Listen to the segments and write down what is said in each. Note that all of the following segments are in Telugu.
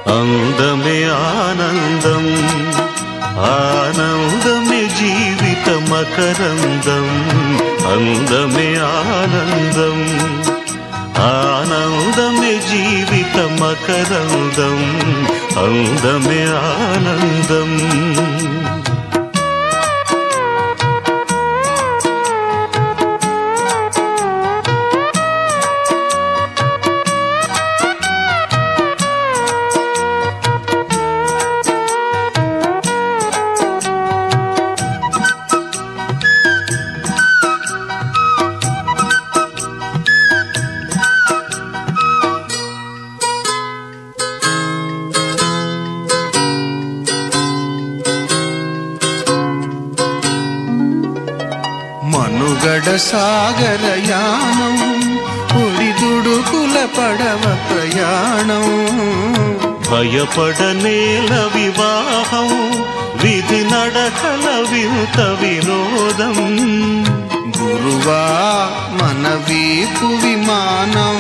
అందమే ఆనందం ఆనందమే జీవిత మకరందం అందమే ఆనందం ఆనందమే జీవిత మకరందం అందమే ఆనందం మనుగడ సాగరయానం ఒడిదుడుకుల పడవ ప్రయాణం భయపడనేల వివాహం విధి నడకల వింత వినోదం గురువా మన వీపు విమానం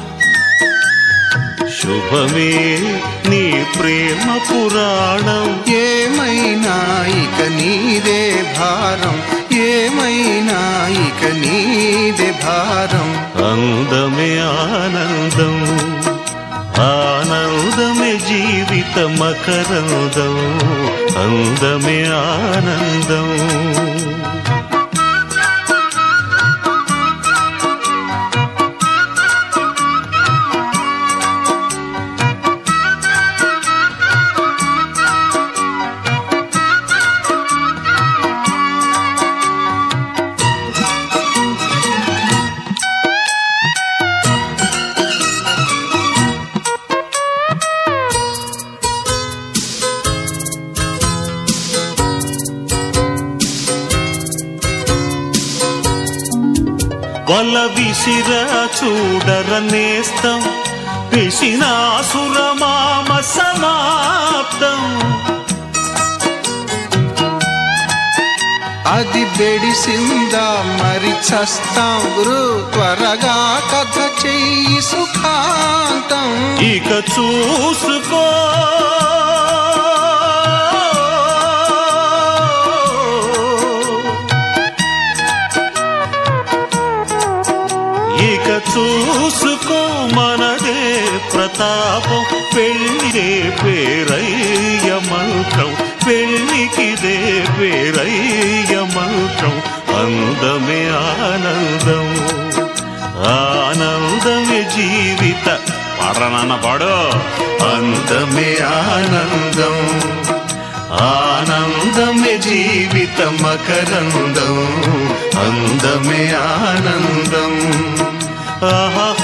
శుభమే నీ ప్రేమ పురాణం ఏమైనా ఇక నీదే భారం ఏమైనా ఇక నీదే భారం అందమే ఆనందం ఆనందమే జీవిత మకరందం అందమే ఆనందం వల విసిరా చూడర నేస్తం పిసినాసురమామ సమాప్తం అది బెడిసిందా మరి చస్తాం గురు త్వరగా కథ చెయ్యి సుఖాంతం ఇక చూసుకో ఇక చూసుకో మనదే ప్రతాపం పెళ్ళిదే పేరయ్య మంత్రం పెళ్ళికిదే పేరయ్య మంత్రం అందమే ఆనందం ఆనందమే జీవిత పడనన్న పడు అందమే ఆనందం ఆనందమే జీవిత మకరందం అందమే ఆనందం ఆహా